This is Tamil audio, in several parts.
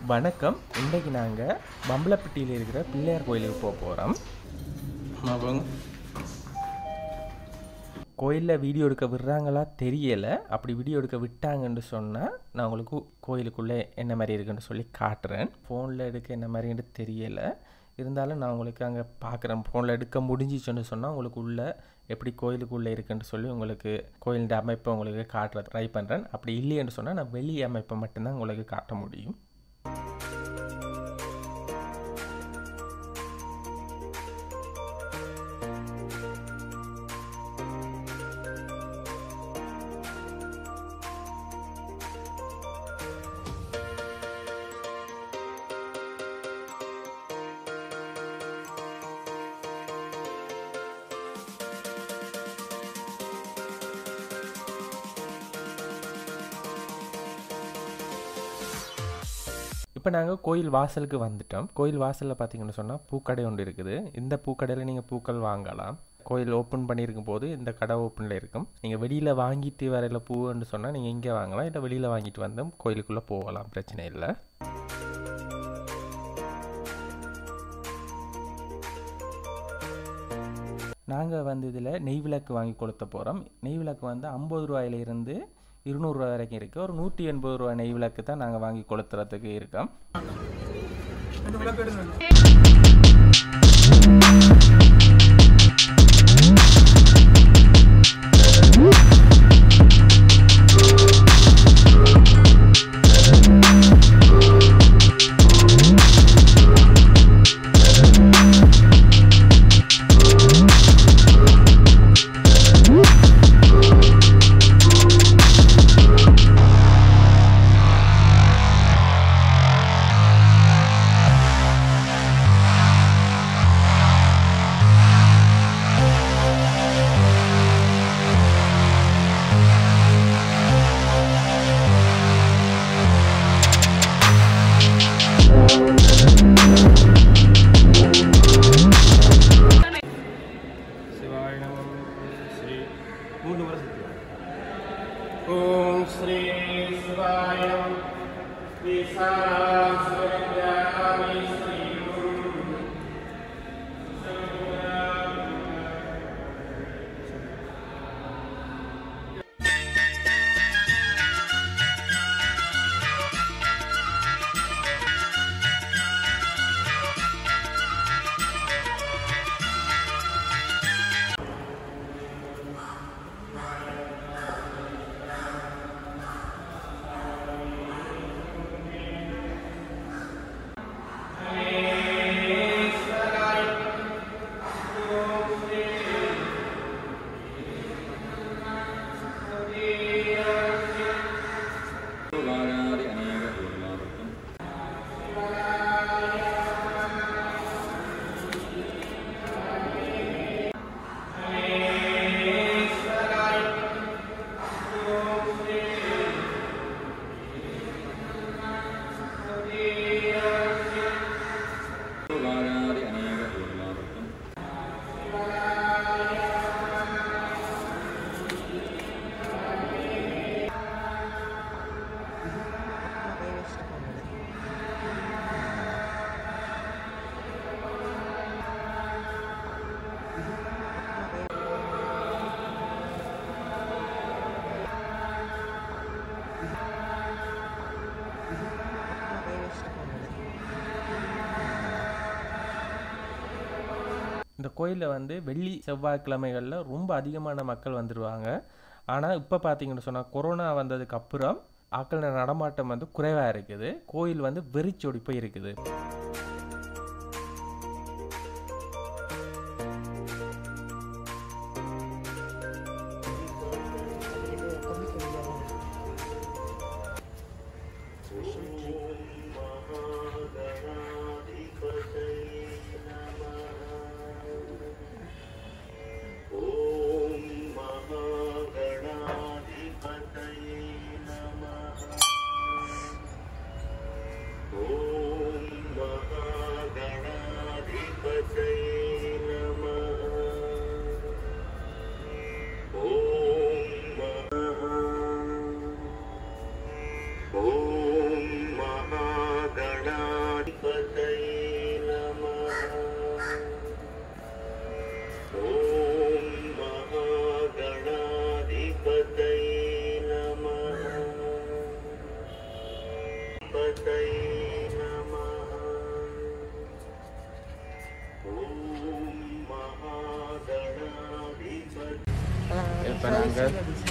வணக்கம் இன்றைக்கு நாங்கள் பம்பலப்பட்டியில் இருக்கிற பிள்ளையார் கோயிலுக்கு போக போகிறோம் அவங்க கோயிலில் வீடியோ எடுக்க விடுறாங்களா தெரியலை அப்படி வீடியோ எடுக்க விட்டாங்கன்னு சொன்னால் நான் உங்களுக்கு கோயிலுக்குள்ளே என்ன மாதிரி இருக்குன்னு சொல்லி காட்டுறேன் ஃபோனில் எடுக்க என்ன மாதிரின்னு தெரியலை இருந்தாலும் நான் உங்களுக்கு அங்கே பார்க்குறேன் ஃபோனில் எடுக்க முடிஞ்சிச்சுன்னு சொன்னால் உங்களுக்கு உள்ள எப்படி கோயிலுக்குள்ளே இருக்குன்னு சொல்லி உங்களுக்கு கோயிலின் அமைப்பை உங்களுக்கு காட்டுற ட்ரை பண்ணுறேன் அப்படி இல்லைன்னு சொன்னால் நான் வெளி அமைப்பை மட்டும்தான் உங்களுக்கு காட்ட முடியும் இப்போ நாங்கள் கோயில் வாசலுக்கு வந்துட்டோம் கோயில் வாசலில் பார்த்தீங்கன்னு சொன்னால் பூக்கடை ஒன்று இருக்குது இந்த பூக்கடையில் நீங்கள் பூக்கள் வாங்கலாம் கோயில் ஓப்பன் பண்ணியிருக்கும் போது இந்த கடை ஓப்பனில் இருக்கும் நீங்கள் வெளியில் வாங்கிட்டு வரையில பூன்னு சொன்னால் நீங்கள் இங்கே வாங்கலாம் இல்லை வெளியில் வாங்கிட்டு வந்து கோயிலுக்குள்ளே போகலாம் பிரச்சனை இல்லை நாங்கள் வந்து இதில் நெய் விளக்கு வாங்கி கொளுத்த போகிறோம் நெய் விளக்கு வந்து ஐம்பது ரூபாயிலிருந்து இருநூறுவா வரைக்கும் இருக்குது ஒரு நூற்றி எண்பது ரூபா நெய் விளக்கு தான் நாங்கள் வாங்கி கொளுத்துறதுக்கு இருக்கோம் சிவாய நமம் ஸ்ரீ மூணு முறை சுற்றுவோம் ஓம் ஸ்ரீ சிவாய நமம் ஸ்ரீ சாராம் சிவவித்யாமி ஸ்ரீ வாராதி அநேக ஊர்வாருக்கும் வாராதி அநேக ஊர்வாருக்கும் இந்த கோயிலில் வந்து வெள்ளி செவ்வாய்க்கிழமைகளில் ரொம்ப அதிகமான மக்கள் வந்துடுவாங்க ஆனால் இப்போ பார்த்தீங்கன்னு சொன்னால் கொரோனா வந்ததுக்கு அப்புறம் ஆக்கள் நடமாட்டம் வந்து குறைவாக இருக்குது கோயில் வந்து வெறிச்சோடி போய் இருக்குது ॐ महागणाधिपतये नमः ॐ महागणाधिपतये नमः ॐ महा ॐ महागण வாங்க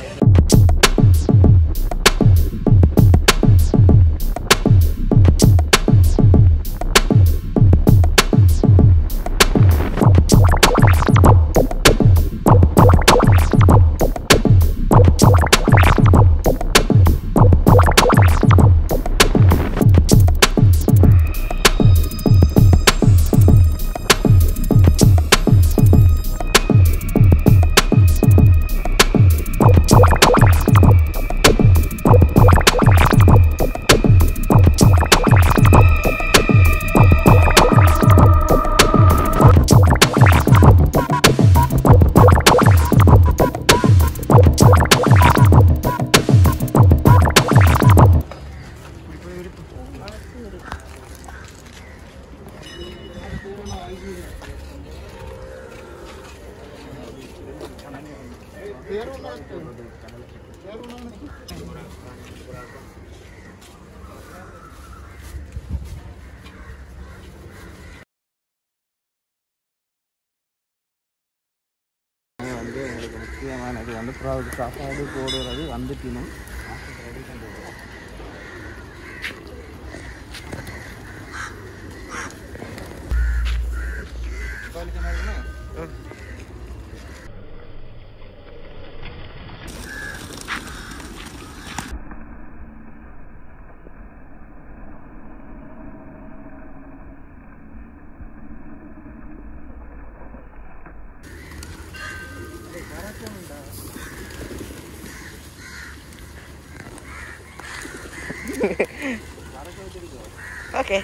வந்து எங்களுக்கு முக்கியமானது வந்து புறாவுக்கு சாப்பாடு போடுறது வந்துட்டினும் ஓகே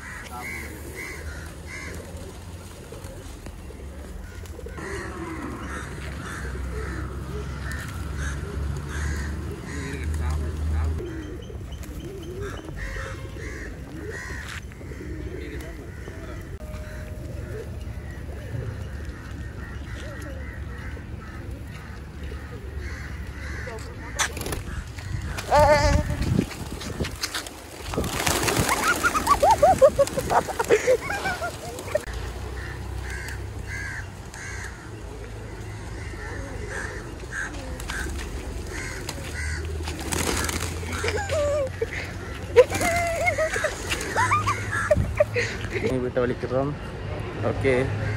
வீட்டை வலிக்கிறோம் ஓகே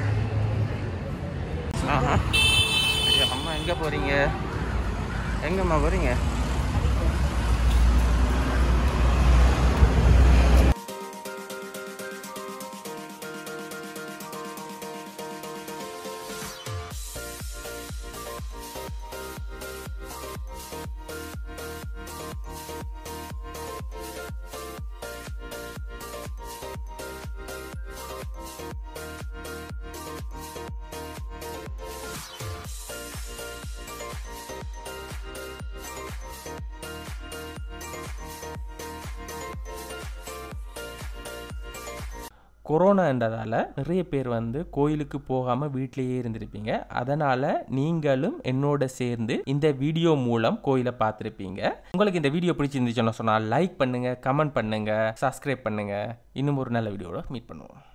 ஆஹா ஐயா, அம்மா எங்கே போகிறீங்க எங்கம்மா போகிறீங்க கொரோனான்றதால நிறைய பேர் வந்து கோயிலுக்கு போகாமல் வீட்டிலேயே இருந்திருப்பீங்க அதனால் நீங்களும் என்னோட சேர்ந்து இந்த வீடியோ மூலம் கோயிலை பார்த்துருப்பீங்க உங்களுக்கு இந்த வீடியோ பிடிச்சிருந்துச்சுன்னு சொன்னால் லைக் பண்ணுங்கள் கமெண்ட் பண்ணுங்கள் சப்ஸ்கிரைப் பண்ணுங்கள் இன்னும் ஒரு நல்ல வீடியோவில் மீட் பண்ணுவோம்